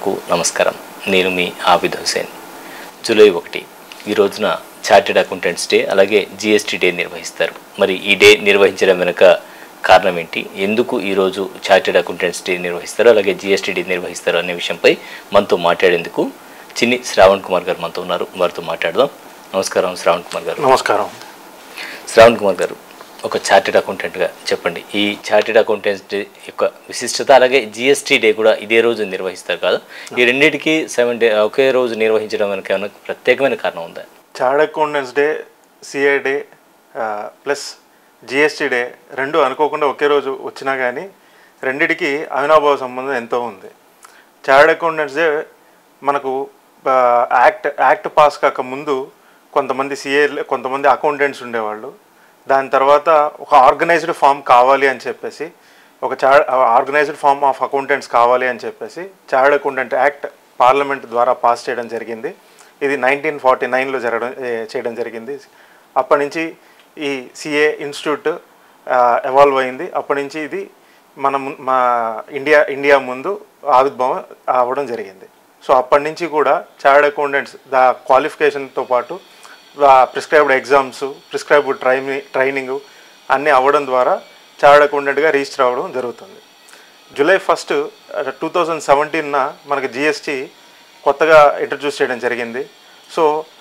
ప్రేక్షకులకు నమస్కారం నేను మీ ఆబిద్ హుసేన్ జూలై ఒకటి ఈ రోజున చార్టెడ్ అకౌంటెంట్స్ డే అలాగే జిఎస్టీ డే నిర్వహిస్తారు మరి ఈ డే నిర్వహించడం వెనుక కారణం ఏంటి ఎందుకు ఈరోజు చార్టెడ్ అకౌంటెంట్స్ డే నిర్వహిస్తారు అలాగే జిఎస్టీ డే నిర్వహిస్తారు అనే విషయంపై మనతో మాట్లాడేందుకు చిన్ని శ్రావణ్ కుమార్ గారు మనతో ఉన్నారు వారితో మాట్లాడదాం నమస్కారం శ్రావణ్ కుమార్ గారు నమస్కారం శ్రావణ్ కుమార్ గారు ఒక చార్టెడ్ అకౌంటెంట్గా చెప్పండి ఈ చార్టెడ్ అకౌంటెంట్స్ డే యొక్క విశిష్టత అలాగే జిఎస్టీ డే కూడా ఇదే రోజు నిర్వహిస్తారు కదా ఈ రెండింటికి సెవెన్ డే ఒకే రోజు నిర్వహించడం వెనక ఏమైనా ప్రత్యేకమైన కారణం ఉందా chartered accountants day C I day plus GST day రెండు అనుకోకుండా ఒకే రోజు వచ్చినా కానీ రెండిటికి అవినాభావ సంబంధం ఎంతో ఉంది చార్డ్ అకౌంటెంట్స్ డే మనకు ఆ, యాక్ట్ యాక్ట్ పాస్ కాక ముందు కొంతమంది సిఏ కొంతమంది అకౌంటెంట్స్ ఉండేవాళ్ళు దాని తర్వాత ఒక ఆర్గనైజ్డ్ ఫామ్ కావాలి అని చెప్పేసి ఒక చా ఆర్గనైజ్డ్ ఫామ్ ఆఫ్ అకౌంటెంట్స్ కావాలి అని చెప్పేసి చార్డ్ అకౌంటెంట్ యాక్ట్ పార్లమెంట్ ద్వారా పాస్ చేయడం జరిగింది ఇది నైన్టీన్ ఫార్టీ నైన్లో జరగడం ఏ, చేయడం జరిగింది అప్పటి నుంచి ఈ సిఏ ఇన్స్టిట్యూట్ ఎవాల్వ్ అయింది అప్పటి నుంచి ఇది మన ము- మా ఇండియా ఇండియా ముందు ఆవిర్భావం అవ్వడం జరిగింది సో అప్పటి నుంచి కూడా చార్డ్ అకౌంటెంట్స్ దా క్వాలిఫికేషన్తో పాటు prescribed exams prescribed training training అన్నీ అవ్వడం ద్వారా చార్డ్ అకౌంటెంట్గా రిజిస్టర్ అవ్వడం జరుగుతుంది జూలై ఫస్ట్ టూ థౌజండ్ సెవెంటీన్న మనకి జిఎస్టీ కొత్తగా ఇంట్రడ్యూస్ చేయడం జరిగింది సో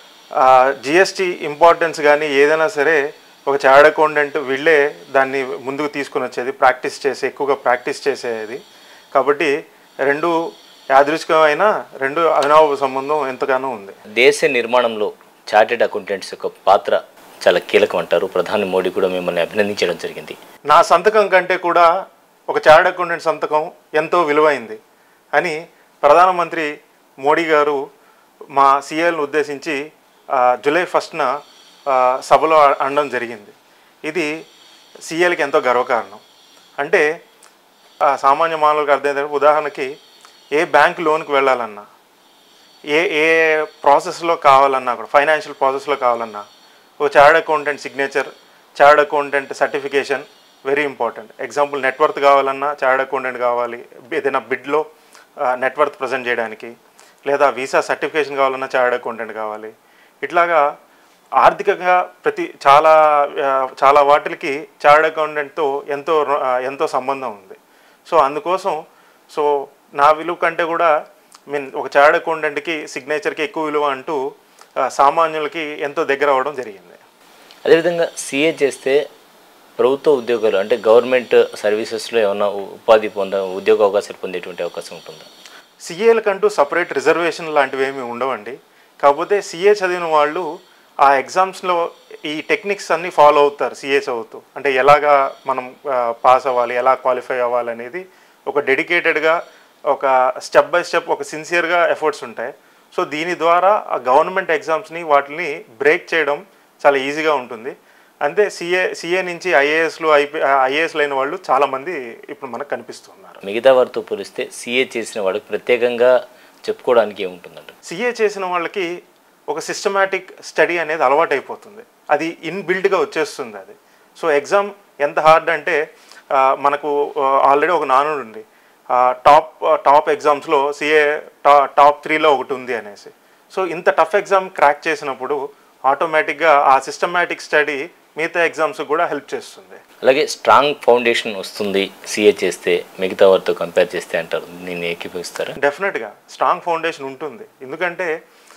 జిఎస్టీ ఇంపార్టెన్స్ కానీ ఏదైనా సరే ఒక చార్డ్ అకౌంటెంట్ వీళ్ళే దాన్ని ముందుకు తీసుకుని వచ్చేది ప్రాక్టీస్ చేసి ఎక్కువగా ప్రాక్టీస్ చేసేది కాబట్టి రెండు యాదృచ్ఛికమైన రెండు అవినాభ సంబంధం ఎంతగానో ఉంది దేశ నిర్మాణంలో చార్టెడ్ అకౌంటెంట్స్ యొక్క పాత్ర చాలా కీలకం అంటారు ప్రధాని మోడీ కూడా మిమ్మల్ని అభినందించడం జరిగింది నా సంతకం కంటే కూడా ఒక చార్డ్ అకౌంటెంట్ సంతకం ఎంతో విలువైంది అని ప్రధానమంత్రి మోడీ గారు మా సీఏలను ఉద్దేశించి ఆ, జూలై ఫస్ట్న ఆ, సభలో అనడం జరిగింది ఇది సీఏలకి ఎంతో గర్వకారణం అంటే ఆ, సామాన్య మానవులకు అర్థమైందంటే ఉదాహరణకి ఏ బ్యాంక్ లోన్కి వెళ్ళాలన్నా ఏ ఏ ప్రాసెస్లో కావాలన్నా కూడా ఫైనాన్షియల్ ప్రాసెస్లో కావాలన్నా ఓ chartered accountant signature chartered accountant certification very important example net worth కావాలన్నా చార్డ్ అకౌంటెంట్ కావాలి ఏదైనా బిడ్లో నెట్వర్త్ ప్రజెంట్ చేయడానికి లేదా వీసా సర్టిఫికేషన్ కావాలన్నా చార్డ్ అకౌంటెంట్ కావాలి ఇట్లాగా ఆర్థికంగా ప్రతి చాలా ఆ, చాలా వాటికి చార్డ్ అకౌంటెంట్తో ఎంతో రు- ఆ, ఎంతో సంబంధం ఉంది సో అందుకోసం సో నా విలువ కంటే కూడా మీన్ ఒక చార్డ్ అకౌంటెంట్కి సిగ్నేచర్కి ఎక్కువ విలువ అంటూ ఆ, సామాన్యులకి ఎంతో దగ్గర అవ్వడం జరిగింది అదేవిధంగా సీఏ చేస్తే ప్రభుత్వ ఉద్యోగాలు అంటే గవర్నమెంట్ సర్వీసెస్లో ఏమన్నా ఉ- ఉపాధి పొంద ఉద్యోగ అవకాశాలు పొందేటువంటి అవకాశం ఉంటుందా సిఏలకంటూ సపరేట్ రిజర్వేషన్ లాంటివి ఏమి ఉండవండి కాకపోతే సిఏ చదివిన వాళ్ళు ఆ ఎగ్జామ్స్లో ఈ టెక్నిక్స్ అన్నీ ఫాలో అవుతారు సిఏ చదువుతూ అంటే ఎలాగా మనం పాస్ అవ్వాలి ఎలా క్వాలిఫై అవ్వాలి అనేది ఒక డెడికేటెడ్గా ఒక స్టెప్ బై స్టెప్ ఒక సిన్సియర్గా ఎఫర్ట్స్ ఉంటాయి సో దీని ద్వారా ఆ గవర్నమెంట్ ఎగ్జామ్స్ని వాటిని బ్రేక్ చేయడం చాలా ఈజీగా ఉంటుంది అంతే సిఏ సిఏ నుంచి ఐఏఎస్లు ఐపీ ఐఏఎస్లు అయిన వాళ్ళు చాలామంది ఇప్పుడు మనకు కనిపిస్తున్నారు మిగతా వారితో పోలిస్తే సీఏ చేసిన వాడికి ప్రత్యేకంగా చెప్పుకోవడానికి ఏముంటుందంట సిఏ చేసిన వాళ్ళకి ఒక సిస్టమాటిక్ స్టడీ అనేది అలవాటు అయిపోతుంది అది ఇన్బిల్డ్గా వచ్చేస్తుంది అది సో ఎగ్జామ్ ఎంత హార్డ్ అంటే ఆ, మనకు ఆల్రెడీ ఒక నానుడు ఉంది ఆ, టాప్ టాప్ ఎగ్జామ్స్లో సిఏ టా టాప్ త్రీలో ఒకటి ఉంది అనేసి సో ఇంత టఫ్ ఎగ్జామ్ క్రాక్ చేసినప్పుడు ఆటోమేటిక్గా ఆ సిస్టమాటిక్ స్టడీ మిగతా ఎగ్జామ్స్ కూడా హెల్ప్ చేస్తుంది అలాగే స్ట్రాంగ్ ఫౌండేషన్ వస్తుంది సీఏ చేస్తే మిగతా వారితో కంపేర్ చేస్తే అంటారు నేను ఏకీభవిస్తారా డెఫినెట్గా స్ట్రాంగ్ ఫౌండేషన్ ఉంటుంది ఎందుకంటే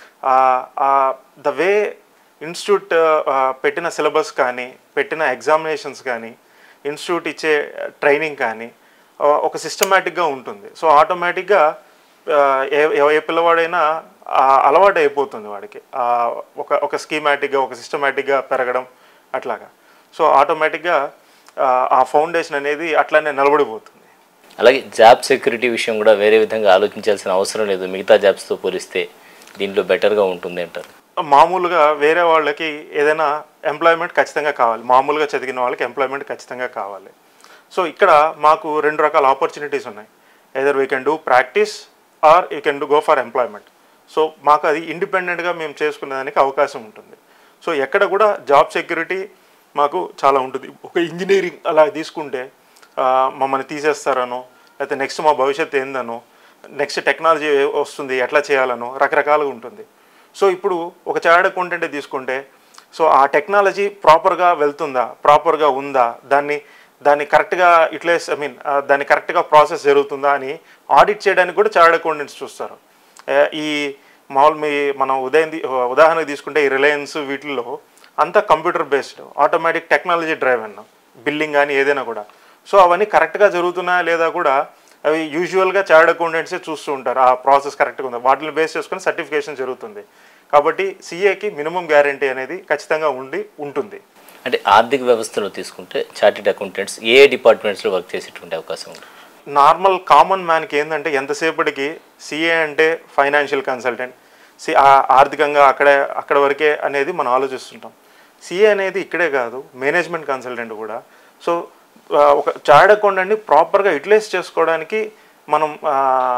ద వే ఇన్స్టిట్యూట్ పెట్టిన సిలబస్ కానీ పెట్టిన ఎగ్జామినేషన్స్ కానీ ఇన్స్టిట్యూట్ ఇచ్చే ట్రైనింగ్ కానీ ఆ, ఒక సిస్టమేటిక్గా ఉంటుంది సో ఆటోమేటిక్గా ఏ ఏ- ఏ పిల్లవాడైనా ఆ, అలవాటు అయిపోతుంది వాడికి ఆ, ఒక ఒక స్కీమాటిక్గా ఒక సిస్టమేటిక్గా పెరగడం అట్లాగా సో ఆటోమేటిక్గా ఆ ఫౌండేషన్ అనేది అట్లానే నిలబడిపోతుంది అలాగే జాబ్ సెక్యూరిటీ విషయం కూడా వేరే విధంగా ఆలోచించాల్సిన అవసరం లేదు మిగతా జాబ్స్తో పోలిస్తే దీంట్లో బెటర్గా ఉంటుంది అంటారు మామూలుగా వేరే వాళ్ళకి ఏదైనా ఎంప్లాయ్మెంట్ ఖచ్చితంగా కావాలి మామూలుగా చదివిన వాళ్ళకి ఎంప్లాయ్మెంట్ ఖచ్చితంగా కావాలి సో ఇక్కడ మాకు రెండు రకాల ఆపర్చునిటీస్ ఉన్నాయి either we can do practice or you can do go for employment so మాకు అది ఇండిపెండెంట్గా మేము చేసుకునేదానికి అవకాశం ఉంటుంది సో ఎక్కడ కూడా జాబ్ సెక్యూరిటీ మాకు చాలా ఉంటుంది ఒక ఇంజనీరింగ్ అలా తీసుకుంటే ఆ, మమ్మల్ని తీసేస్తారనో లేకపోతే నెక్స్ట్ మా భవిష్యత్తు ఏందనో నెక్స్ట్ టెక్నాలజీ వస్తుంది ఎట్లా చేయాలనో రకరకాలుగా ఉంటుంది సో ఇప్పుడు ఒక చార్ట్ అకౌంటెంట్ తీసుకుంటే సో ఆ టెక్నాలజీ ప్రాపర్గా వెళ్తుందా ప్రాపర్గా ఉందా దాన్ని దాన్ని కరెక్ట్గా యూటిలైజ్ ఐ మీన్ దాన్ని కరెక్ట్గా ప్రాసెస్ జరుగుతుందా అని ఆడిట్ చేయడానికి కూడా చార్ట్ అకౌంటెంట్స్ చూస్తారు ఆ, ఈ మామూలు మీ మనం ఉదయం తీ- ఉదాహరణకు తీసుకుంటే ఈ రిలయన్స్ వీటిల్లో అంతా computer based automatic technology drive అన్న బిల్లింగ్ కానీ ఏదైనా కూడా సో అవన్నీ కరెక్ట్గా జరుగుతున్నాయా లేదా కూడా అవి యూజువల్గా చార్ట్ అకౌంటెంట్సే చూస్తూ ఉంటారు ఆ ప్రాసెస్ కరెక్ట్గా ఉందా వాటిని బేస్ చేసుకుని సర్టిఫికేషన్ జరుగుతుంది కాబట్టి సిఏకి మినిమం గ్యారంటీ అనేది ఖచ్చితంగా ఉండి ఉంటుంది అంటే ఆర్థిక వ్యవస్థలో తీసుకుంటే చార్టెడ్ అకౌంటెంట్స్ ఏ డిపార్ట్మెంట్స్లో వర్క్ చేసేటువంటి అవకాశం ఉంది నార్మల్ కామన్ మ్యాన్కి ఏంటంటే ఎంతసేపటికి సిఏ అంటే ఫైనాన్షియల్ కన్సల్టెంట్ సి ఆ- ఆర్థికంగా అక్కడే అక్కడ వరకే అనేది మనం ఆలోచిస్తుంటాం సిఏ అనేది ఇక్కడే కాదు మేనేజ్మెంట్ కన్సల్టెంట్ కూడా సో ఆ, ఒక చార్డ్ అకౌంటెంట్ని ప్రాపర్గా యూటిలైజ్ చేసుకోవడానికి మనం ఆ,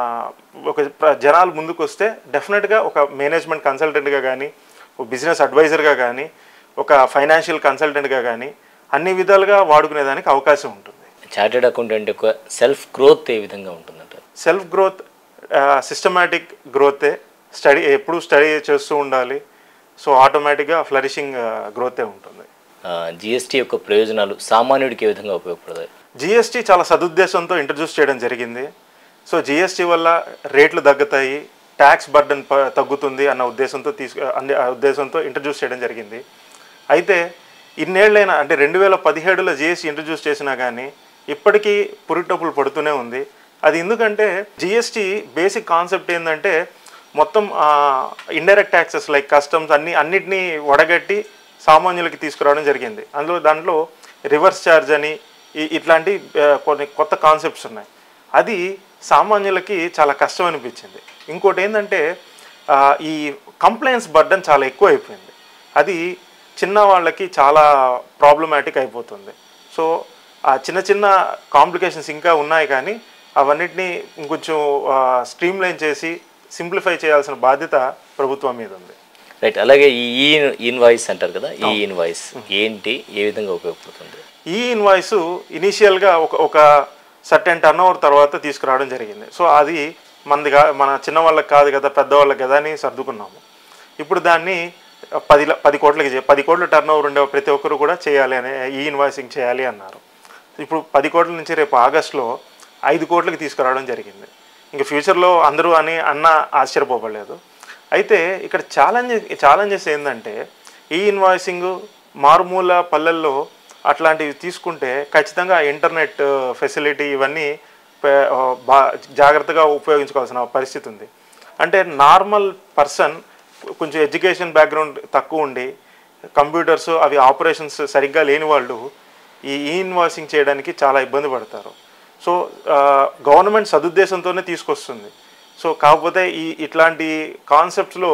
ఒక ప్ర- జనాలు ముందుకు వస్తే డెఫినెట్గా ఒక మేనేజ్మెంట్ కన్సల్టెంట్గా కానీ ఒక బిజినెస్ అడ్వైజర్గా కానీ ఒక ఫైనాన్షియల్ కన్సల్టెంట్గా కానీ అన్ని విధాలుగా వాడుకునేదానికి అవకాశం ఉంటుంది చార్టెడ్ అకౌంటెంట్ యొక్క సెల్ఫ్ గ్రోత్ ఏ విధంగా ఉంటుందంటారు సెల్ఫ్ గ్రోత్ సిస్టమేటిక్ గ్రోతే స్టడీ ఎప్పుడు స్టడీ చేస్తూ ఉండాలి సో ఆటోమేటిక్గా ఫ్లరిషింగ్ గ్రోతే ఉంటుంది జిఎస్టీ యొక్క ప్రయోజనాలు సామాన్యుడికి ఏ విధంగా ఉపయోగపడతాయి జిఎస్టీ చాలా సదుద్దేశంతో ఇంట్రడ్యూస్ చేయడం జరిగింది సో జిఎస్టీ వల్ల రేట్లు తగ్గుతాయి ట్యాక్స్ బర్డన్ తగ్గుతుంది అన్న ఉద్దేశంతో తీసుకు అన్ని ఆ ఉద్దేశంతో ఇంట్రడ్యూస్ చేయడం జరిగింది అయితే ఇన్నేళ్ళైనా అంటే రెండు వేల పదిహేడులో జిఎస్టీ ఇంట్రడ్యూస్ చేసినా కానీ ఇప్పటికీ పురిటప్పులు పడుతూనే ఉంది అది ఎందుకంటే జిఎస్టీ బేసిక్ కాన్సెప్ట్ ఏంటంటే మొత్తం ఇండైరెక్ట్ ట్యాక్సెస్ లైక్ కస్టమ్స్ అన్ని అన్నిటినీ వడగట్టి సామాన్యులకి తీసుకురావడం జరిగింది అందులో దాంట్లో రివర్స్ ఛార్జ్ అని ఈ- ఇట్లాంటి ఆ, కొన్ని కొత్త కాన్సెప్ట్స్ ఉన్నాయి అది సామాన్యులకి చాలా కష్టం అనిపించింది ఇంకోటి ఏంటంటే ఆ, ఈ కంప్లైంట్స్ బర్డన్ చాలా ఎక్కువ అయిపోయింది అది చిన్న వాళ్ళకి చాలా ప్రాబ్లమాటిక్ అయిపోతుంది సో ఆ చిన్న చిన్న కాంప్లికేషన్స్ ఇంకా ఉన్నాయి కానీ అవన్నిటిని ఇంకొంచెం స్ట్రీమ్లైన్ చేసి సింప్లిఫై చేయాల్సిన బాధ్యత ప్రభుత్వం మీద ఉంది రైట్ అలాగే ఈ ఈ ఇన్వాయిస్ అంటారు కదా ఈ ఇన్వాయిస్ ఏంటి ఏ విధంగా ఉపయోగపడుతుంది ఈ ఇన్వాయిస్ ఇనీషియల్గా ఒక ఒక సర్టెన్ టర్న్ ఓవర్ తర్వాత తీసుకురావడం జరిగింది సో అది మనది కా మన చిన్న వాళ్ళకి కాదు కదా పెద్దవాళ్ళకి కదా అని సర్దుకున్నాము ఇప్పుడు దాన్ని పది ల- పది కోట్లకి చే- పది కోట్ల టర్న్ ఓవర్ ఉండే ప్రతి ఒక్కరు కూడా చేయాలి అనే ఈ ఇన్వాయిసింగ్ చేయాలి అన్నారు ఇప్పుడు పది కోట్ల నుంచి రేపు ఆగస్టులో ఐదు కోట్లకి తీసుకురావడం జరిగింది ఇంకా ఫ్యూచర్లో అందరూ అని అన్న ఆశ్చర్యపోబడలేదు అయితే ఇక్కడ ఛాలెంజ్ ఛాలెంజెస్ ఏంటంటే ఈ ఇన్వాయిసింగ్ మారుమూల పల్లెల్లో అట్లాంటివి తీసుకుంటే ఖచ్చితంగా ఇంటర్నెట్ ఫెసిలిటీ ఇవన్నీ పే- ఆ, బా జాగ్రత్తగా ఉపయోగించుకోవాల్సిన పరిస్థితి ఉంది అంటే నార్మల్ పర్సన్ కొంచెం ఎడ్యుకేషన్ బ్యాక్గ్రౌండ్ తక్కువ ఉండి కంప్యూటర్స్ అవి ఆపరేషన్స్ సరిగ్గా లేని వాళ్ళు ఈ ఈ ఇన్వాయిసింగ్ చేయడానికి చాలా ఇబ్బంది పడతారు సో గవర్నమెంట్ సదుద్దేశంతోనే తీసుకొస్తుంది సో కాకపోతే ఈ ఇట్లాంటి కాన్సెప్ట్స్లో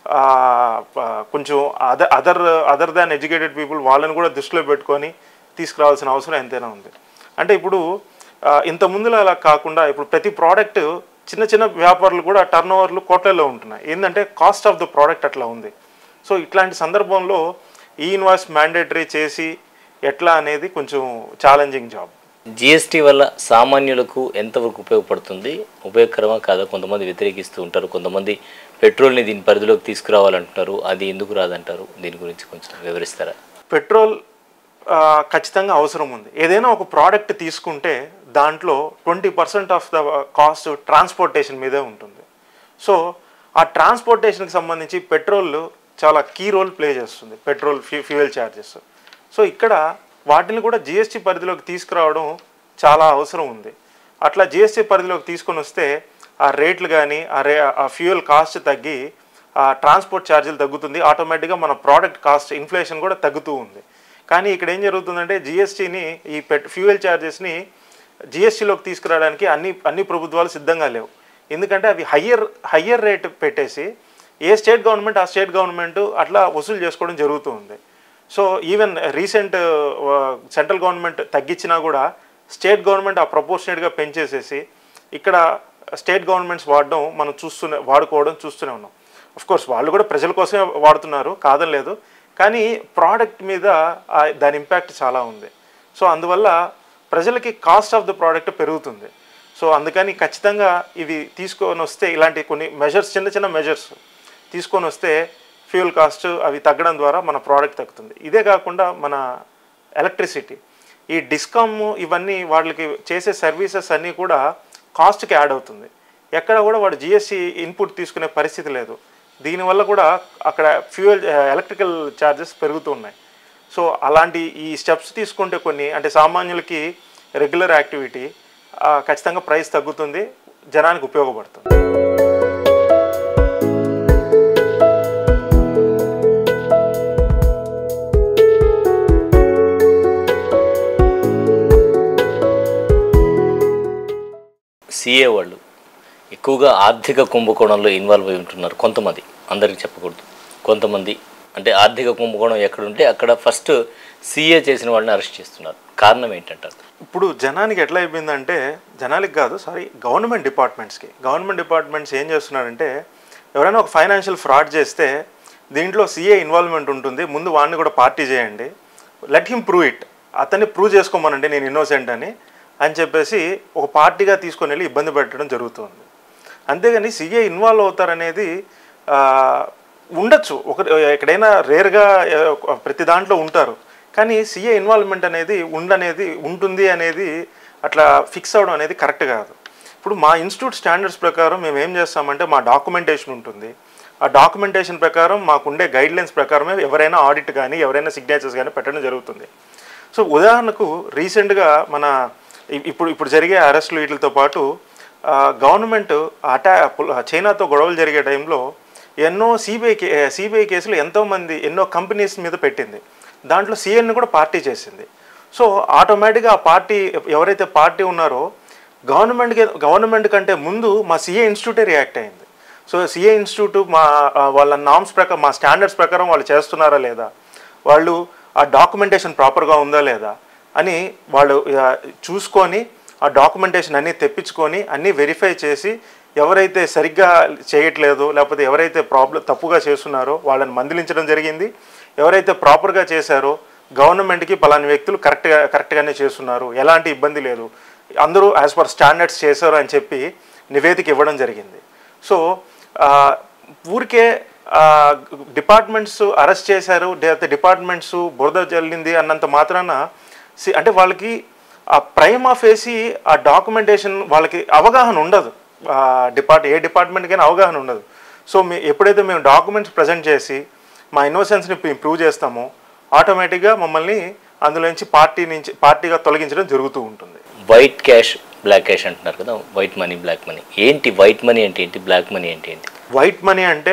కొంచెం other other other than educated people వాళ్ళని కూడా దృష్టిలో పెట్టుకొని తీసుకురావాల్సిన అవసరం ఎంతైనా ఉంది అంటే ఇప్పుడు ఆ, ఇంత ముందులో అలా కాకుండా ఇప్పుడు ప్రతి ప్రోడక్ట్ చిన్న చిన్న వ్యాపారులు కూడా టర్న్ ఓవర్లు కోట్లలో ఉంటున్నాయి ఏంటంటే కాస్ట్ ఆఫ్ ద ప్రోడక్ట్ అట్లా ఉంది సో ఇట్లాంటి సందర్భంలో ఈ ఇన్వాయిస్ మ్యాండేటరీ చేసి ఎట్లా అనేది కొంచెం ఛాలెంజింగ్ జాబ్ జిఎస్టీ వల్ల సామాన్యులకు ఎంతవరకు ఉపయోగపడుతుంది ఉపయోగకరమా కాదా కొంతమంది వ్యతిరేకిస్తూ ఉంటారు కొంతమంది పెట్రోల్ని దీని పరిధిలోకి తీసుకురావాలంటున్నారు అది ఎందుకు రాదంటారు దీని గురించి కొంచెం వివరిస్తారా పెట్రోల్ ఆ, ఖచ్చితంగా అవసరం ఉంది ఏదైనా ఒక ప్రోడక్ట్ తీసుకుంటే దాంట్లో twenty percent of the cost transportation మీదే ఉంటుంది సో ఆ ట్రాన్స్పోర్టేషన్కి సంబంధించి పెట్రోల్ చాలా కీ రోల్ ప్లే చేస్తుంది పెట్రోల్ ఫ్యూ ఫ్యూయల్ ఛార్జెస్ సో ఇక్కడ వాటిని కూడా జిఎస్టీ పరిధిలోకి తీసుకురావడం చాలా అవసరం ఉంది అట్లా జిఎస్టీ పరిధిలోకి తీసుకొని వస్తే ఆ రేట్లు కానీ ఆ రే ఆ ఫ్యూయల్ కాస్ట్ తగ్గి ఆ ట్రాన్స్పోర్ట్ ఛార్జీలు తగ్గుతుంది ఆటోమేటిక్గా మన ప్రోడక్ట్ కాస్ట్ ఇన్ఫ్లేషన్ కూడా తగ్గుతూ ఉంది కానీ ఇక్కడ ఏం జరుగుతుందంటే జిఎస్టీని ఈ పెట్ ఫ్యూయల్ ఛార్జెస్ని జిఎస్టీలోకి తీసుకురావడానికి అన్ని అన్ని ప్రభుత్వాలు సిద్ధంగా లేవు ఎందుకంటే అవి హయ్యర్ హయ్యర్ రేట్ పెట్టేసి ఏ స్టేట్ గవర్నమెంట్ ఆ స్టేట్ గవర్నమెంట్ అట్లా వసూలు చేసుకోవడం జరుగుతూ ఉంది so even recent central government తగ్గించినా కూడా స్టేట్ గవర్నమెంట్ ఆ ప్రపోర్షనేట్గా పెంచేసేసి ఇక్కడ స్టేట్ గవర్నమెంట్స్ వాడడం మనం చూస్తూనే వాడుకోవడం చూస్తూనే ఉన్నాం అఫ్ కోర్స్ వాళ్ళు కూడా ప్రజల కోసమే వాడుతున్నారు కాదని లేదు కానీ ప్రోడక్ట్ మీద ఆ దాని ఇంపాక్ట్ చాలా ఉంది సో అందువల్ల ప్రజలకి కాస్ట్ ఆఫ్ ద ప్రోడక్ట్ పెరుగుతుంది సో అందుకని ఖచ్చితంగా ఇవి తీసుకొని వస్తే ఇలాంటి కొన్ని మెజర్స్ చిన్న చిన్న మెజర్స్ తీసుకొని వస్తే ఫ్యూయల్ కాస్ట్ అవి తగ్గడం ద్వారా మన ప్రోడక్ట్ తగ్గుతుంది ఇదే కాకుండా మన ఎలక్ట్రిసిటీ ఈ డిస్కామ్ ఇవన్నీ వాళ్ళకి చేసే సర్వీసెస్ అన్నీ కూడా కాస్ట్కి యాడ్ అవుతుంది ఎక్కడ కూడా వాడు జిఎస్సి ఇన్పుట్ తీసుకునే పరిస్థితి లేదు దీనివల్ల కూడా అక్కడ ఫ్యూయల్ ఎలక్ట్రికల్ ఛార్జెస్ పెరుగుతూ ఉన్నాయి సో అలాంటి ఈ స్టెప్స్ తీసుకుంటే కొన్ని అంటే సామాన్యులకి రెగ్యులర్ యాక్టివిటీ ఆ, ఖచ్చితంగా ప్రైస్ తగ్గుతుంది జనానికి ఉపయోగపడుతుంది సిఏ వాళ్ళు ఎక్కువగా ఆర్థిక కుంభకోణంలో ఇన్వాల్వ్ అయి ఉంటున్నారు కొంతమంది అందరికీ చెప్పకూడదు కొంతమంది అంటే ఆర్థిక కుంభకోణం ఎక్కడుంటే అక్కడ ఫస్ట్ సీఏ చేసిన వాళ్ళని అరెస్ట్ చేస్తున్నారు కారణం ఏంటంటారు ఇప్పుడు జనానికి ఎట్లా అయిపోయిందంటే జనానికి కాదు సారీ గవర్నమెంట్ డిపార్ట్మెంట్స్కి గవర్నమెంట్ డిపార్ట్మెంట్స్ ఏం చేస్తున్నారంటే ఎవరైనా ఒక ఫైనాన్షియల్ ఫ్రాడ్ చేస్తే దీంట్లో సీఏ ఇన్వాల్వ్మెంట్ ఉంటుంది ముందు వాడిని కూడా పార్టీ చేయండి లెట్ హిమ్ ప్రూవ్ ఇట్ అతన్ని ప్రూవ్ చేసుకోమనండి నేను ఇన్నోసెంట్ అని అని చెప్పేసి ఒక పార్టీగా తీసుకొని వెళ్ళి ఇబ్బంది పెట్టడం జరుగుతుంది అంతేగాని సీఏ ఇన్వాల్వ్ అవుతారనేది ఆ, ఉండొచ్చు ఒక ఎక్కడైనా రేర్గా ప్రతి దాంట్లో ఉంటారు కానీ సీఏ ఇన్వాల్వ్మెంట్ అనేది ఉండనేది ఉంటుంది అనేది అట్లా ఫిక్స్ అవ్వడం అనేది కరెక్ట్ కాదు ఇప్పుడు మా ఇన్స్టిట్యూట్ స్టాండర్డ్స్ ప్రకారం మేము ఏం చేస్తామంటే మా డాక్యుమెంటేషన్ ఉంటుంది ఆ డాక్యుమెంటేషన్ ప్రకారం మాకుండే గైడ్ లైన్స్ ప్రకారమే ఎవరైనా ఆడిట్ కానీ ఎవరైనా సిగ్నేచర్స్ కానీ పెట్టడం జరుగుతుంది సో ఉదాహరణకు రీసెంట్గా మన ఇ- ఇప్పుడు ఇప్పుడు జరిగే అరెస్టులు వీటితో పాటు గవర్నమెంట్ అటా పుల్- చైనాతో గొడవలు జరిగే టైంలో ఎన్నో సిబిఐ కే సిబిఐ కేసులు ఎంతోమంది ఎన్నో కంపెనీస్ మీద పెట్టింది దాంట్లో సిఎన్ని కూడా పార్టీ చేసింది సో ఆటోమేటిక్గా ఆ పార్టీ ఎవరైతే పార్టీ ఉన్నారో గవర్నమెంట్కి గవర్నమెంట్ కంటే ముందు మా సిఏ ఇన్స్టిట్యూటే రియాక్ట్ అయింది సో సిఏ ఇన్స్టిట్యూట్ మా ఆ, వాళ్ళ నామ్స్ ప్రకారం మా స్టాండర్డ్స్ ప్రకారం వాళ్ళు చేస్తున్నారా లేదా వాళ్ళు ఆ డాక్యుమెంటేషన్ ప్రాపర్గా ఉందా లేదా అని వాళ్ళు ఆ, చూసుకొని ఆ డాక్యుమెంటేషన్ అన్నీ తెప్పించుకొని అన్నీ వెరిఫై చేసి ఎవరైతే సరిగ్గా చేయట్లేదు లేకపోతే ఎవరైతే ప్రాబ్లం తప్పుగా చేస్తున్నారో వాళ్ళని మందలించడం జరిగింది ఎవరైతే ప్రాపర్గా చేశారో గవర్నమెంట్కి పలాని వ్యక్తులు కరెక్ట్గా కరెక్ట్గానే చేస్తున్నారు ఎలాంటి ఇబ్బంది లేదు అందరూ యాజ్ పర్ స్టాండర్డ్స్ చేశారు అని చెప్పి నివేదిక ఇవ్వడం జరిగింది సో ఆ, ఊరికే డిపార్ట్మెంట్స్ అరెస్ట్ చేశారు లేకపోతే డిపార్ట్మెంట్స్ బురద జల్లింది అన్నంత మాత్రాన సి- అంటే వాళ్ళకి ఆ ప్రైమ్ ఆఫ్ వేసి ఆ డాక్యుమెంటేషన్ వాళ్ళకి అవగాహన ఉండదు ఆ డిపార్ట్ ఏ డిపార్ట్మెంట్కైనా అవగాహన ఉండదు సో మీ ఎప్పుడైతే మేము డాక్యుమెంట్స్ ప్రజెంట్ చేసి మా ఇన్నోసెన్స్ని ప్రూవ్ చేస్తామో ఆటోమేటిక్గా మమ్మల్ని అందులో నుంచి పార్టీ నుంచి పార్టీగా తొలగించడం జరుగుతూ ఉంటుంది వైట్ క్యాష్ బ్లాక్ క్యాష్ అంటున్నారు కదా వైట్ మనీ బ్లాక్ మనీ ఏంటి వైట్ మనీ అంటే ఏంటి బ్లాక్ మనీ అంటే ఏంటి వైట్ మనీ అంటే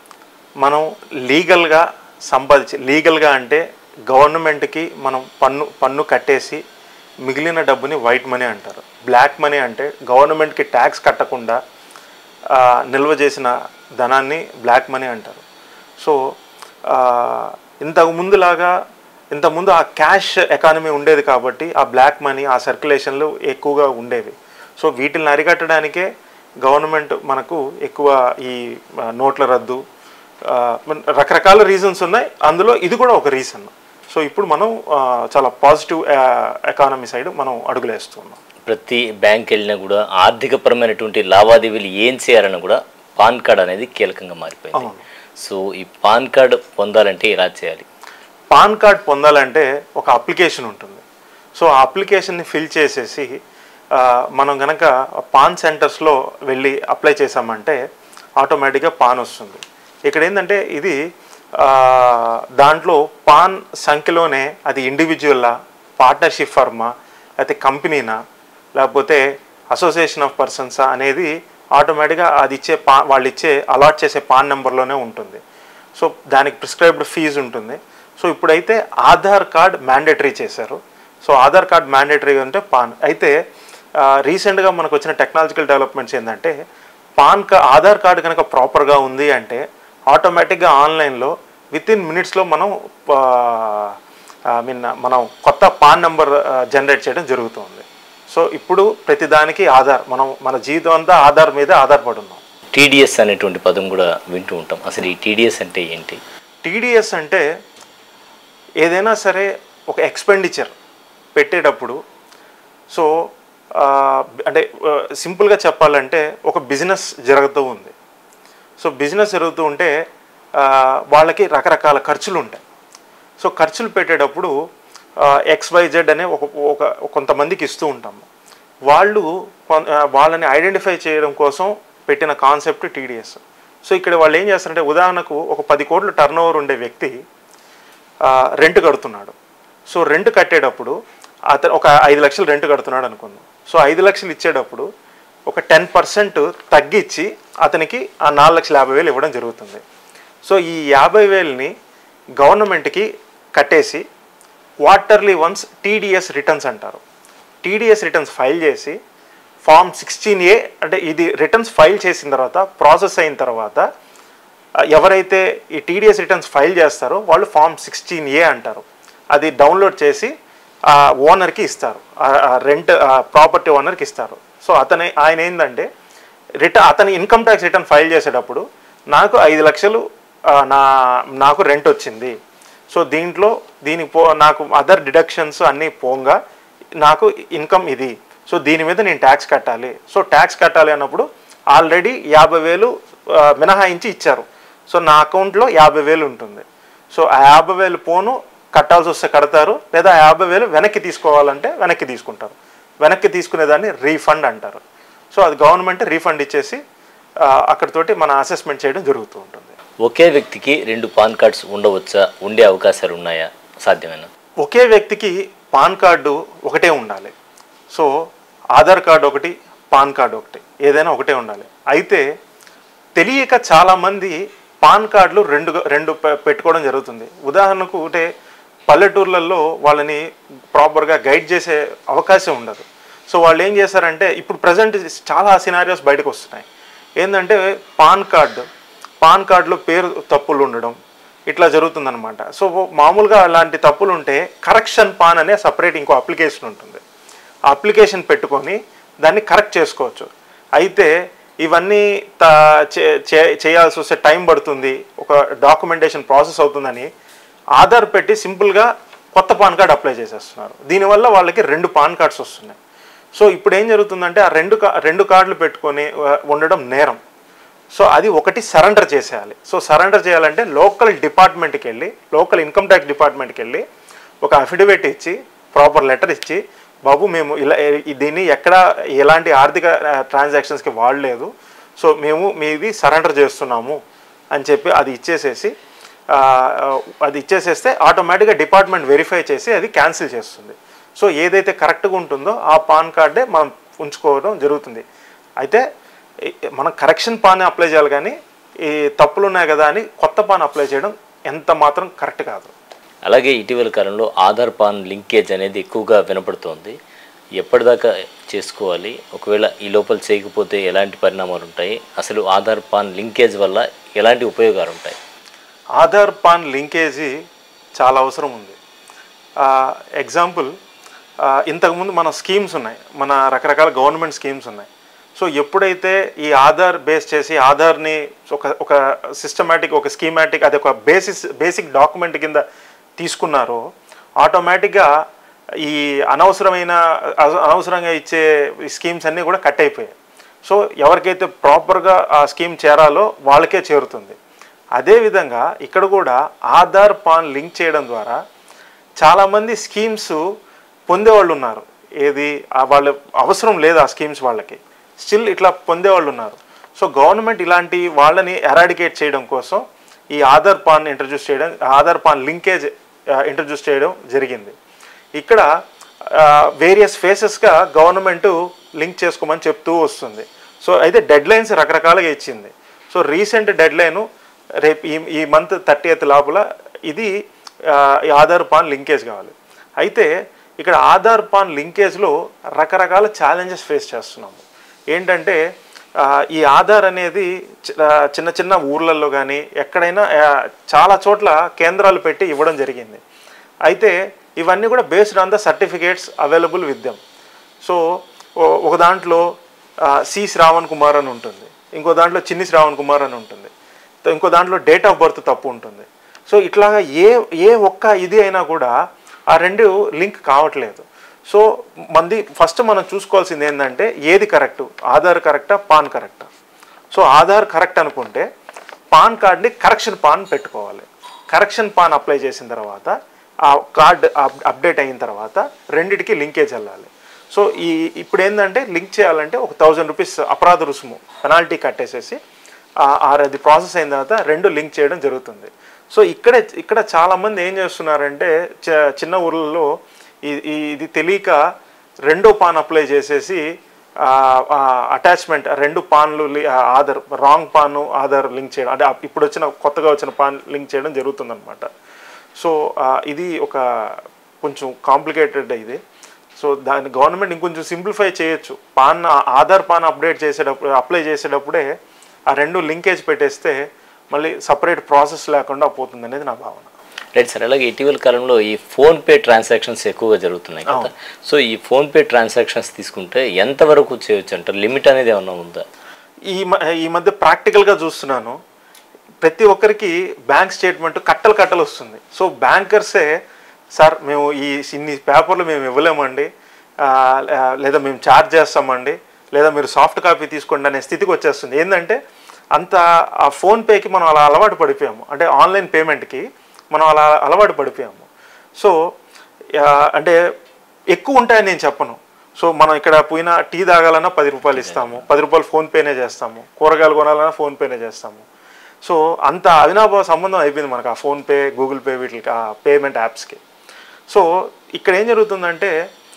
మనం లీగల్గా సంపాదించి లీగల్గా అంటే గవర్నమెంట్కి మనం పన్ను పన్ను కట్టేసి మిగిలిన డబ్బుని వైట్ మనీ అంటారు బ్లాక్ మనీ అంటే గవర్నమెంట్కి ట్యాక్స్ కట్టకుండా ఆ, నిల్వ చేసిన ధనాన్ని బ్లాక్ మనీ అంటారు సో ఆ, ఇంతకు ముందులాగా ఇంతకుముందు ఆ క్యాష్ ఎకానమీ ఉండేది కాబట్టి ఆ బ్లాక్ మనీ ఆ సర్క్యులేషన్లు ఎక్కువగా ఉండేవి సో వీటిని అరికట్టడానికే గవర్నమెంట్ మనకు ఎక్కువ ఈ ఆ, నోట్ల రద్దు ఆ, మన- రకరకాల రీజన్స్ ఉన్నాయి అందులో ఇది కూడా ఒక రీజన్ సో ఇప్పుడు మనం ఆ, చాలా పాజిటివ్ ఎకానమీ సైడ్ మనం అడుగులేస్తున్నాం ప్రతి బ్యాంక్ వెళ్ళినా కూడా ఆర్థికపరమైనటువంటి లావాదేవీలు ఏం చేయాలన్నా కూడా పాన్ కార్డ్ అనేది కీలకంగా మారిపోయింది అవును. సో ఈ పాన్ కార్డ్ పొందాలంటే ఎలా చేయాలి పాన్ కార్డ్ పొందాలంటే ఒక అప్లికేషన్ ఉంటుంది సో ఆ అప్లికేషన్ని ఫిల్ చేసేసి ఆ, మనం కనుక పాన్ సెంటర్స్లో వెళ్ళి అప్లై చేసామంటే ఆటోమేటిక్గా పాన్ వస్తుంది ఇక్కడ ఏంటంటే ఇది ఆ, దాంట్లో పాన్ సంఖ్యలోనే అది ఇండివిజువల్లా పార్ట్నర్షిప్ ఫర్మా లేకపోతే కంపెనీనా లేకపోతే అసోసియేషన్ ఆఫ్ పర్సన్సా అనేది ఆటోమేటిక్గా అది ఇచ్చే పా వాళ్ళు ఇచ్చే అలాట్ చేసే పాన్ నెంబర్లోనే ఉంటుంది సో దానికి ప్రిస్క్రైబ్డ్ ఫీజు ఉంటుంది సో ఇప్పుడైతే ఆధార్ కార్డ్ మ్యాండేటరీ చేశారు సో ఆధార్ కార్డ్ మ్యాండేటరీ అంటే పాన్ అయితే రీసెంట్గా మనకు వచ్చిన టెక్నాలజికల్ డెవలప్మెంట్స్ ఏంటంటే పాన్ కా ఆధార్ కార్డు కనుక ప్రాపర్గా ఉంది అంటే ఆటోమేటిక్గా ఆన్లైన్లో విత్ ఇన్ మినిట్స్లో మనం ఐ మీన్ మనం కొత్త పాన్ నెంబర్ జనరేట్ చేయడం జరుగుతుంది సో ఇప్పుడు ప్రతిదానికి ఆధార్ మనం మన జీవితం అంతా ఆధార్ మీదే ఆధారపడి ఉన్నాం టీడీఎస్ అనేటువంటి పదం కూడా వింటూ ఉంటాం అసలు ఈ టీడీఎస్ అంటే ఏంటి టీడీఎస్ అంటే ఏదైనా సరే ఒక ఎక్స్పెండిచర్ పెట్టేటప్పుడు సో ఆ, అంటే ఆ, సింపుల్గా చెప్పాలంటే ఒక బిజినెస్ జరుగుతూ ఉంది సో బిజినెస్ జరుగుతూ ఉంటే ఆ, వాళ్ళకి రకరకాల ఖర్చులు ఉంటాయి సో ఖర్చులు పెట్టేటప్పుడు ఎక్స్వైజెడ్ అనే ఒక ఒక కొంతమందికి ఇస్తూ ఉంటాము వాళ్ళు కొన్- ఆ, వాళ్ళని ఐడెంటిఫై చేయడం కోసం పెట్టిన కాన్సెప్ట్ టీడీఎస్ సో ఇక్కడ వాళ్ళు ఏం చేస్తారంటే ఉదాహరణకు ఒక పది కోట్ల టర్న్ ఓవర్ ఉండే వ్యక్తి ఆ, రెంట్ కడుతున్నాడు సో రెంట్ కట్టేటప్పుడు అతను ఒక ఐదు లక్షలు రెంట్ కడుతున్నాడు అనుకుందాం సో ఐదు లక్షలు ఇచ్చేటప్పుడు ఒక టెన్ పర్సెంట్ తగ్గించి అతనికి ఆ నాలుగు లక్షల యాభై వేలు ఇవ్వడం జరుగుతుంది సో ఈ యాభై వేలని గవర్నమెంట్కి కట్టేసి క్వార్టర్లీ వన్స్ టీడీఎస్ రిటర్న్స్ అంటారు టీడీఎస్ రిటర్న్స్ ఫైల్ చేసి ఫామ్ సిక్స్టీన్ ఏ అంటే ఇది రిటర్న్స్ ఫైల్ చేసిన తర్వాత ప్రాసెస్ అయిన తర్వాత ఆ, ఎవరైతే ఈ టీడీఎస్ రిటర్న్స్ ఫైల్ చేస్తారో వాళ్ళు ఫామ్ సిక్స్టీన్ ఏ అంటారు అది డౌన్లోడ్ చేసి ఆ ఓనర్కి ఇస్తారు రెంట్ ప్రాపర్టీ ఓనర్కి ఇస్తారు సో అతని ఆయన ఏంటంటే రిటర్న్ అతని ఇన్కమ్ ట్యాక్స్ రిటర్న్ ఫైల్ చేసేటప్పుడు నాకు ఐదు లక్షలు ఆ, నా నాకు రెంట్ వచ్చింది సో దీంట్లో దీనికి పో నాకు అదర్ డిడక్షన్స్ అన్నీ పోగా నాకు ఇన్కమ్ ఇది సో దీని మీద నేను ట్యాక్స్ కట్టాలి సో ట్యాక్స్ కట్టాలి అన్నప్పుడు ఆల్రెడీ యాభై వేలు ఆ, మినహాయించి ఇచ్చారు సో నా అకౌంట్లో యాభై వేలు ఉంటుంది సో ఆ యాభై వేలు పోను కట్టాల్సి వస్తే కడతారు లేదా ఆ యాభై వేలు వెనక్కి తీసుకోవాలంటే వెనక్కి తీసుకుంటారు వెనక్కి తీసుకునేదాన్ని రీఫండ్ అంటారు సో అది గవర్నమెంట్ రీఫండ్ ఇచ్చేసి ఆ, అక్కడితోటి మన అసెస్మెంట్ చేయడం జరుగుతూ ఉంటుంది ఒకే వ్యక్తికి రెండు పాన్ కార్డ్స్ ఉండవచ్చా ఉండే అవకాశాలు ఉన్నాయా సాధ్యమేనా ఒకే వ్యక్తికి పాన్ కార్డు ఒకటే ఉండాలి సో ఆధార్ కార్డు ఒకటి పాన్ కార్డు ఒకటి ఏదైనా ఒకటే ఉండాలి అయితే తెలియక చాలామంది పాన్ కార్డులు రెండు రెండు పె- పెట్టుకోవడం జరుగుతుంది ఉదాహరణకు అంటే పల్లెటూర్లలో వాళ్ళని ప్రాపర్గా గైడ్ చేసే అవకాశం ఉండదు సో వాళ్ళు ఏం చేశారంటే ఇప్పుడు ప్రజెంట్ చాలా సినారియోస్ బయటకు వస్తున్నాయి ఏంటంటే పాన్ కార్డు పాన్ కార్డులో పేరు తప్పులు ఉండడం ఇట్లా జరుగుతుందన్నమాట సో మామూలుగా అలాంటి తప్పులు ఉంటే కరెక్షన్ పాన్ అనే సపరేట్ ఇంకో అప్లికేషన్ ఉంటుంది ఆ అప్లికేషన్ పెట్టుకొని దాన్ని కరెక్ట్ చేసుకోవచ్చు అయితే ఇవన్నీ త- చే- చే- చేయాల్సి వస్తే టైం పడుతుంది ఒక డాక్యుమెంటేషన్ ప్రాసెస్ అవుతుందని ఆధార్ పెట్టి సింపుల్గా కొత్త పాన్ కార్డ్ అప్లై చేసేస్తున్నారు దీనివల్ల వాళ్ళకి రెండు పాన్ కార్డ్స్ వస్తున్నాయి సో ఇప్పుడు ఏం జరుగుతుందంటే ఆ రెండు కా- రెండు కార్డులు పెట్టుకొని ఆ, ఉండడం నేరం సో అది ఒకటి సరెండర్ చేసేయాలి సో సరెండర్ చేయాలంటే లోకల్ డిపార్ట్మెంట్కి వెళ్ళి లోకల్ ఇన్కమ్ ట్యాక్స్ డిపార్ట్మెంట్కి వెళ్ళి ఒక అఫిడవిట్ ఇచ్చి ప్రాపర్ లెటర్ ఇచ్చి బాబు మేము ఇలా ఈ- దీన్ని ఎక్కడ ఎలాంటి ఆర్థిక ట్రాన్సాక్షన్స్కి వాడలేదు సో మేము మీది సరెండర్ చేస్తున్నాము అని చెప్పి అది ఇచ్చేసేసి ఆ, అది ఇచ్చేసేస్తే ఆటోమేటిక్గా డిపార్ట్మెంట్ వెరిఫై చేసి అది క్యాన్సిల్ చేస్తుంది సో ఏదైతే కరెక్ట్గా ఉంటుందో ఆ పాన్ కార్డే మనం ఉంచుకోవడం జరుగుతుంది అయితే ఈ- మనం కరెక్షన్ పాన్ అప్లై చేయాలి కానీ ఈ తప్పులు ఉన్నాయి కదా అని కొత్త పాన్ అప్లై చేయడం ఎంత మాత్రం కరెక్ట్ కాదు అలాగే ఇటీవల కాలంలో ఆధార్ పాన్ లింకేజ్ అనేది ఎక్కువగా వినపడుతోంది ఎప్పటిదాకా చేసుకోవాలి ఒకవేళ ఈ లోపల చేయకపోతే ఎలాంటి పరిణామాలు ఉంటాయి అసలు ఆధార్ పాన్ లింకేజ్ వల్ల ఎలాంటి ఉపయోగాలు ఉంటాయి ఆధార్ పాన్ లింకేజీ చాలా అవసరం ఉంది ఎగ్జాంపుల్ ఇంతకుముందు మన స్కీమ్స్ ఉన్నాయి మన రకరకాల గవర్నమెంట్ స్కీమ్స్ ఉన్నాయి సో ఎప్పుడైతే ఈ ఆధార్ బేస్ చేసి ఆధార్ని ఒక ఒక సిస్టమేటిక్ ఒక స్కీమాటిక్ అది ఒక బేసిస్ బేసిక్ డాక్యుమెంట్ కింద తీసుకున్నారో ఆటోమేటిక్గా ఈ అనవసరమైన అన- అనవసరంగా ఇచ్చే స్కీమ్స్ అన్నీ కూడా కట్ అయిపోయాయి సో ఎవరికైతే ప్రాపర్గా ఆ స్కీమ్ చేరాలో వాళ్ళకే చేరుతుంది అదేవిధంగా ఇక్కడ కూడా ఆధార్ పాన్ లింక్ చేయడం ద్వారా చాలామంది స్కీమ్స్ పొందేవాళ్ళు ఉన్నారు ఏది ఆ వాళ్ళ అవసరం లేదు ఆ స్కీమ్స్ వాళ్ళకి స్టిల్ ఇట్లా పొందేవాళ్ళు ఉన్నారు సో గవర్నమెంట్ ఇలాంటి వాళ్ళని ఎరాడికేట్ చేయడం కోసం ఈ ఆధార్ పాన్ ఇంట్రడ్యూస్ చేయడం ఆధార్ పాన్ లింకేజ్ ఇంట్రడ్యూస్ చేయడం జరిగింది ఇక్కడ వేరియస్ ఫేసెస్గా గవర్నమెంట్ లింక్ చేసుకోమని చెప్తూ వస్తుంది సో అయితే డెడ్ లైన్స్ రకరకాలుగా ఇచ్చింది సో రీసెంట్ డెడ్ లైను రేపు ఈ ఈ మంత్ థర్టీ ఎయిత్ లోపల ఇది ఆ, ఈ ఆధార్ పాన్ లింకేజ్ కావాలి అయితే ఇక్కడ ఆధార్ పాన్ లింకేజ్లో రకరకాల ఛాలెంజెస్ ఫేస్ చేస్తున్నాము ఏంటంటే ఆ, ఈ ఆధార్ అనేది చి- ఆ, చిన్న చిన్న ఊర్లలో కానీ ఎక్కడైనా ఆ, చాలా చోట్ల కేంద్రాలు పెట్టి ఇవ్వడం జరిగింది అయితే ఇవన్నీ కూడా based on the certificates available with them so ఓ- ఒక దాంట్లో ఆ, సి శ్రావణ్ కుమార్ అని ఉంటుంది ఇంకో దాంట్లో చిన్ని శ్రావణ్ కుమార్ అని ఉంటుంది తో- ఇంకో దాంట్లో డేట్ ఆఫ్ బర్త్ తప్పు ఉంటుంది సో ఇట్లాగా ఏ ఏ ఒక్క ఇది అయినా కూడా ఆ రెండు లింక్ కావట్లేదు సో మంది ఫస్ట్ మనం చూసుకోవాల్సింది ఏంటంటే ఏది కరెక్ట్ ఆధార్ కరెక్టా పాన్ కరెక్టా సో ఆధార్ కరెక్ట్ అనుకుంటే పాన్ కార్డ్ని కరెక్షన్ పాన్ పెట్టుకోవాలి కరెక్షన్ పాన్ అప్లై చేసిన తర్వాత ఆ కార్డ్ అప్డేట్ అయిన తర్వాత రెండిటికి లింకేజ్ వెళ్ళాలి సో ఈ ఇప్పుడు ఏంటంటే లింక్ చేయాలంటే ఒక థౌజండ్ రూపీస్ అపరాధ రుసుము పెనాల్టీ కట్టేసేసి ఆ- ఆ అది ప్రాసెస్ అయిన తర్వాత రెండు లింక్ చేయడం జరుగుతుంది సో ఇక్కడే ఇక్కడ చాలామంది ఏం చేస్తున్నారంటే చ- చిన్న ఊర్లలో ఈ- ఈ- ఇది తెలియక రెండో పాన్ అప్లై చేసేసి అటాచ్మెంట్ రెండు పాన్లు లి- ఆ, Aadhaar wrong PAN Aadhaar link చేయడం అంటే అప్- ఇప్పుడు వచ్చిన కొత్తగా వచ్చిన పాన్ లింక్ చేయడం జరుగుతుందన్నమాట సో ఆ, ఇది ఒక కొంచెం కాంప్లికేటెడ్ ఇది సో దాన్ని గవర్నమెంట్ ఇంకొంచెం సింప్లిఫై చేయొచ్చు పాన్ ఆధార్ పాన్ అప్డేట్ చేసేటప్పుడు అప్లై చేసేటప్పుడే ఆ రెండు లింకేజ్ పెట్టేస్తే మళ్ళీ సపరేట్ ప్రాసెస్ లేకుండా పోతుంది అనేది నా భావన రైట్ సార్ అలాగే ఇటీవల కాలంలో ఈ ఫోన్ పే ట్రాన్సాక్షన్స్ ఎక్కువగా జరుగుతున్నాయి కదా సో ఈ ఫోన్ పే ట్రాన్సాక్షన్స్ తీసుకుంటే ఎంతవరకు చేయొచ్చు అంటారు లిమిట్ అనేది ఏమన్నా ఉందా ఈ మ- ఈ మధ్య ప్రాక్టికల్గా చూస్తున్నాను ప్రతి ఒక్కరికి బ్యాంక్ స్టేట్మెంట్ కట్టలు కట్టలు వస్తుంది సో బ్యాంకర్సే సార్ మేము ఈ ఇన్ని పేపర్లు మేము ఇవ్వలేమండి ఆ, ఆ, లేదా మేము ఛార్జ్ చేస్తామండి లేదా మీరు సాఫ్ట్ కాపీ తీసుకోండి అనే స్థితికి వచ్చేస్తుంది ఏంటంటే అంత ఆ ఫోన్పేకి మనం అలా అలవాటు పడిపోయాము అంటే ఆన్లైన్ పేమెంట్కి మనం అలా అలవాటు పడిపోయాము సో ఆ, అంటే ఎక్కువ ఉంటాయని నేను చెప్పను సో మనం ఇక్కడ పోయినా టీ తాగాలన్నా పది రూపాయలు ఇస్తాము పది రూపాయలు ఫోన్పేనే చేస్తాము కూరగాయలు కొనాలన్నా ఫోన్పేనే చేస్తాము సో అంత అవినాభావ సంబంధం అయిపోయింది మనకు ఆ ఫోన్పే గూగుల్ పే వీటికి ఆ పేమెంట్ యాప్స్కి సో ఇక్కడ ఏం జరుగుతుందంటే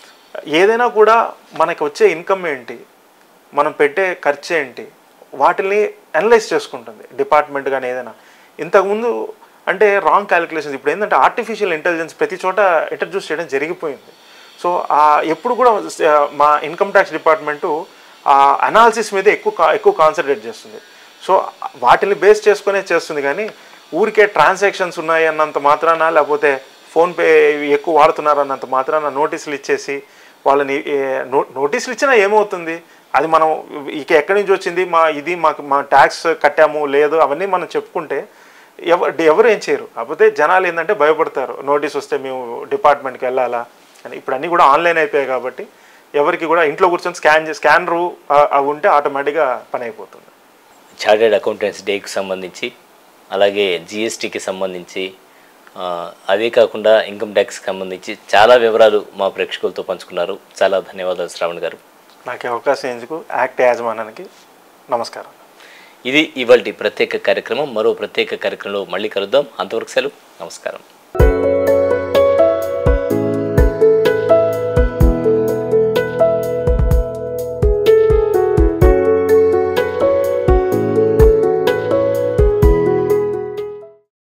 ఏదైనా కూడా మనకి వచ్చే ఇన్కమ్ ఏంటి మనం పెట్టే ఖర్చు ఏంటి వాటిని అనలైజ్ చేసుకుంటుంది డిపార్ట్మెంట్ కానీ ఏదైనా ఇంతకుముందు అంటే రాంగ్ క్యాలిక్యులేషన్స్ ఇప్పుడు ఏంటంటే ఆర్టిఫిషియల్ ఇంటెలిజెన్స్ ప్రతి చోట ఇంట్రడ్యూస్ చేయడం జరిగిపోయింది సో ఆ ఎప్పుడు కూడా ఆ, మా ఇన్కమ్ ట్యాక్స్ డిపార్ట్మెంటు ఆ అనాలిసిస్ మీద ఎక్కువ కా- ఎక్కువ కాన్సన్ట్రేట్ చేస్తుంది సో వాటిని బేస్ చేసుకునే చేస్తుంది కానీ ఊరికే ట్రాన్సాక్షన్స్ ఉన్నాయి అన్నంత మాత్రాన లేకపోతే ఫోన్పే ఎక్కువ వాడుతున్నారు అన్నంత మాత్రాన నోటీసులు ఇచ్చేసి వాళ్ళని ఏ, నో- నోటీసులు ఇచ్చినా ఏమవుతుంది అది మనం ఇక ఎక్కడి నుంచి వచ్చింది మా ఇది మాకు మా ట్యాక్స్ కట్టాము లేదు అవన్నీ మనం చెప్పుకుంటే ఎవరు ఎవరు ఏం చేయరు కాకపోతే జనాలు ఏంటంటే భయపడతారు నోటీస్ వస్తే మేము డిపార్ట్మెంట్కి వెళ్ళాలా అని ఇప్పుడు అన్నీ కూడా ఆన్లైన్ అయిపోయాయి కాబట్టి ఎవరికి కూడా ఇంట్లో కూర్చొని స్కాన్ స్కానరు అవి ఉంటే ఆటోమేటిక్గా పని అయిపోతుంది చార్టెడ్ అకౌంటెంట్స్ డేకి సంబంధించి అలాగే జిఎస్టీకి సంబంధించి ఆ, అదే కాకుండా ఇన్కమ్ ట్యాక్స్కి సంబంధించి చాలా వివరాలు మా ప్రేక్షకులతో పంచుకున్నారు చాలా ధన్యవాదాలు శ్రావణ్ గారు నాకు ఈ అవకాశం ఎందుకు యాక్ట్ యాజమానానికి నమస్కారం ఇది ఇవాళ ప్రత్యేక కార్యక్రమం మరో ప్రత్యేక కార్యక్రమంలో మళ్ళీ కలుద్దాం అంతవరకు సెలవు నమస్కారం